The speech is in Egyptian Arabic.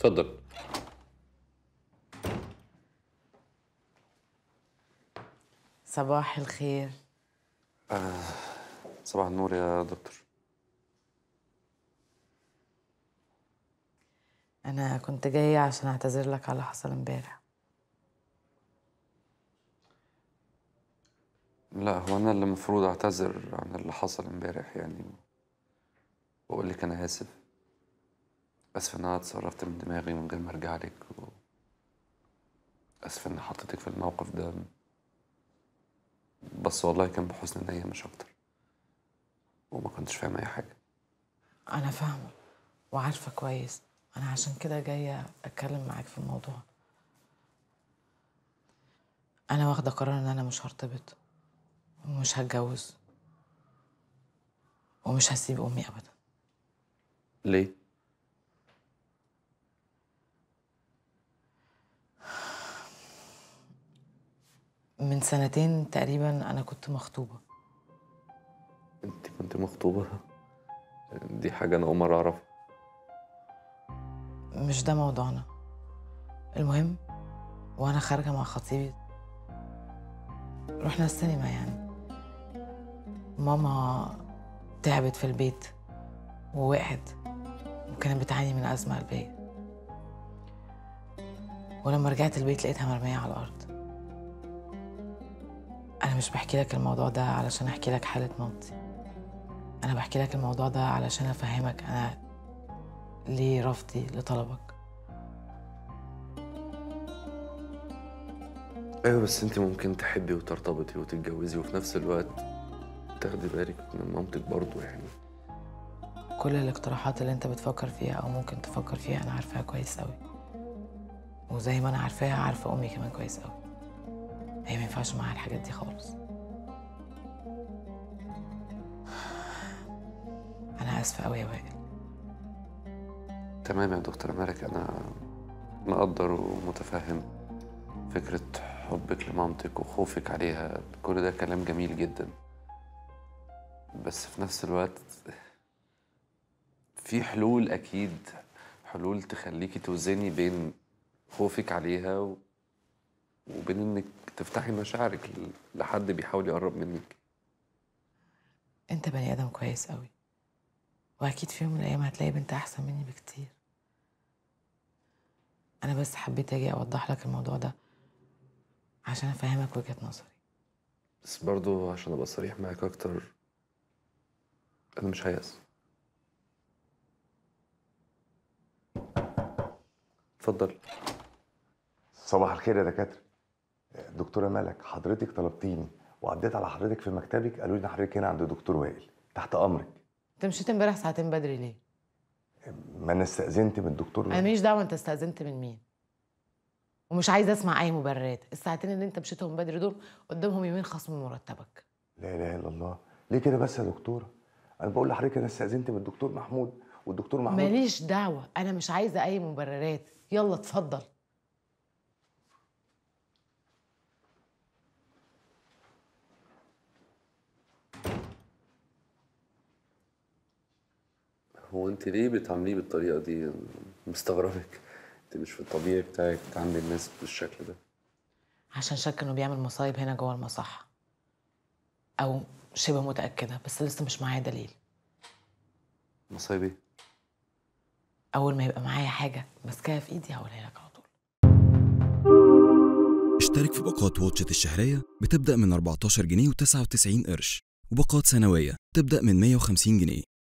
اتفضل صباح الخير صباح النور يا دكتور أنا كنت جاية عشان أعتذر لك على اللي حصل امبارح لا هو انا اللي المفروض اعتذر عن اللي حصل امبارح يعني واقول لك انا اسف اسف ان انا اتصرفت من دماغي من غير ما ارجع لك و... اسف ان حطيتك في الموقف ده بس والله كان بحسن نية مش اكتر وما كنتش فاهم اي حاجة أنا فاهمة وعارفة كويس أنا عشان كده جاية أتكلم معاك في الموضوع أنا واخدة قرار إن أنا مش هرتبط ومش هتجوز ومش هسيب أمي أبدا ليه؟ من سنتين تقريبا أنا كنت مخطوبة انت كنت مخطوبة دي حاجة انا اول مرة اعرفها مش ده موضوعنا المهم وانا خارجه مع خطيبي رحنا السينما يعني ماما تعبت في البيت ووقعت وكانت بتعاني من أزمة قلبية ولما رجعت البيت لقيتها مرمية على الأرض أنا مش بحكي لك الموضوع ده علشان أحكي لك حالة مامتي أنا بحكي لك الموضوع ده علشان أفهمك أنا ليه رفضي لطلبك ايوه بس انت ممكن تحبي وترتبطي وتتجوزي وفي نفس الوقت تاخدي بالك من مامتك برضو يعني كل الاقتراحات اللي انت بتفكر فيها او ممكن تفكر فيها انا عارفاها كويس قوي وزي ما انا عارفاها عارفه امي كمان كويس قوي هي ما ينفعش معاها الحاجات دي خالص انا اسفه قوي يا وائل تمام يا دكتور مالك انا مقدر ومتفهم فكرة حبك لمامتك وخوفك عليها كل ده كلام جميل جدا بس في نفس الوقت في حلول اكيد حلول تخليكي توزني بين خوفك عليها و... وبين انك تفتحي مشاعرك ل- لحد بيحاول يقرب منك انت بني ادم كويس قوي واكيد في يوم من الايام هتلاقي بنت احسن مني بكتير انا بس حبيت اجي اوضح لك الموضوع ده عشان افهمك وجهة نظري بس برضو عشان ابقى صريح معاك اكتر انا مش هيأس اتفضل صباح الخير يا دكاتره دكتوره ملك حضرتك طلبتيني وعديت على حضرتك في مكتبك قالوا لي حضرتك هنا عند دكتور وائل تحت امرك انت مشيت امبارح ساعتين بدري ليه ما انا استاذنت من الدكتور انا ماليش دعوه انت استاذنت من مين ومش عايزه اسمع اي مبررات الساعتين اللي انت مشيتهم بدري دول قدامهم يومين خصم من مرتبك لا اله الا الله ليه كده بس يا دكتوره انا بقول لحضرتك انا استاذنت من الدكتور محمود والدكتور محمود ماليش دعوه انا مش عايزه اي مبررات يلا اتفضل هو انت ليه بتعامليه بالطريقه دي مستغربك انت مش في الطبيعي بتاعك تعاملي الناس بالشكل ده عشان شك انه بيعمل مصايب هنا جوه المصحه او شبه متاكده بس لسه مش معايا دليل مصايب ايه اول ما يبقى معايا حاجه ماسكاها في ايدي هقولها لك على طول اشترك في باقات واتشت الشهرية بتبدأ من 14 جنيه و99 قرش وباقات سنوية تبدأ من 150 جنيه